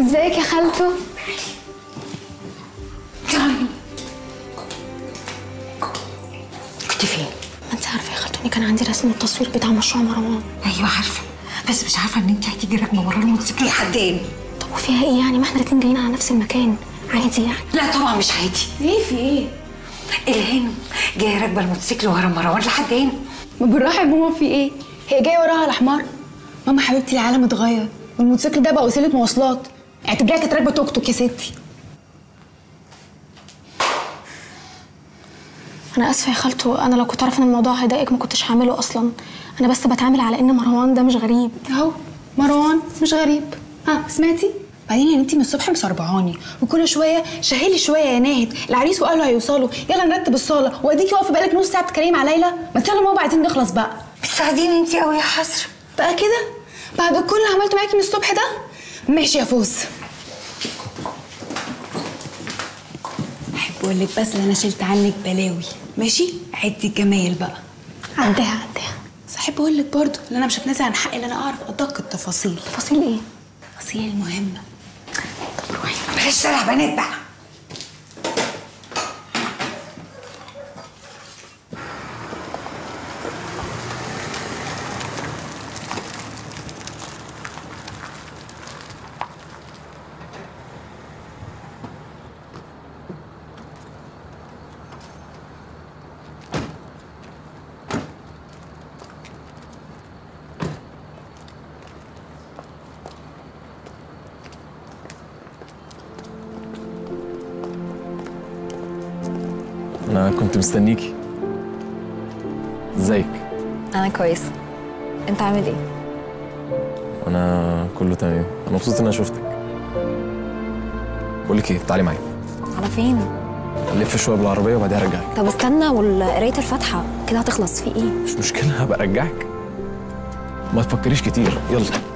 ازيك يا خالته كنت فين؟ ما انت عارفه يا خالته اني كان عندي رسم التصوير بتاع مشروع مروان ايوه عارفه بس مش عارفه ان انت هتيجي راكبه ورا الموتوسيكل لحدين طب وفيها ايه يعني ما احنا الاتنين جايين على نفس المكان عادي يعني لا طبعا مش عادي ايه في ايه الهان جايه راكبه الموتوسيكل ورا مروان لحد هنا ما بالراحه يا ماما في ايه هي جايه وراها على حمار ماما حبيبتي العالم اتغير والموتوسيكل ده بقى وسيله مواصلات اعتبريها كانت راكبه توك توك يا ستي انا اسفه يا خالته انا لو كنت عارفه ان الموضوع هيضايقك ما كنتش هعمله اصلا انا بس بتعامل على ان مروان ده مش غريب اهو مروان مش غريب ها سمعتي بعدين يا انتي من الصبح مسربعاني وكل شويه شهيلي شويه يا ناهد العريس وقالوا هيوصلوا يلا نرتب الصاله واديكي واقفه بقالك نص ساعه بتتكلمي مع ليلى ما يلا ماما عايزين نخلص بقى بتساعديني انت قوي يا حسره بقى كده بعد كل اللي عملته معاكي من الصبح ده ماشي يا فوز احب اقول لك بس ان انا شلت عنك بلاوي ماشي عدي الجمايل بقى عديها عديها بس احب اقول لك برضه ان انا مش هتنازل عن حقي ان انا اعرف ادق التفاصيل تفاصيل ايه التفاصيل المهمه بلاش دلع بنات بقى انا كنت مستنيكي ازيك انا كويسه انت عامل ايه انا كله تمام انا مبسوط ان انا شفتك بقول لك ايه تعالي معايا على فين نلف شويه بالعربيه وبعدها ارجعك طب استنى وقرايه الفاتحه كده هتخلص في ايه مش مشكله هبقى ارجعك ما تفكريش كتير يلا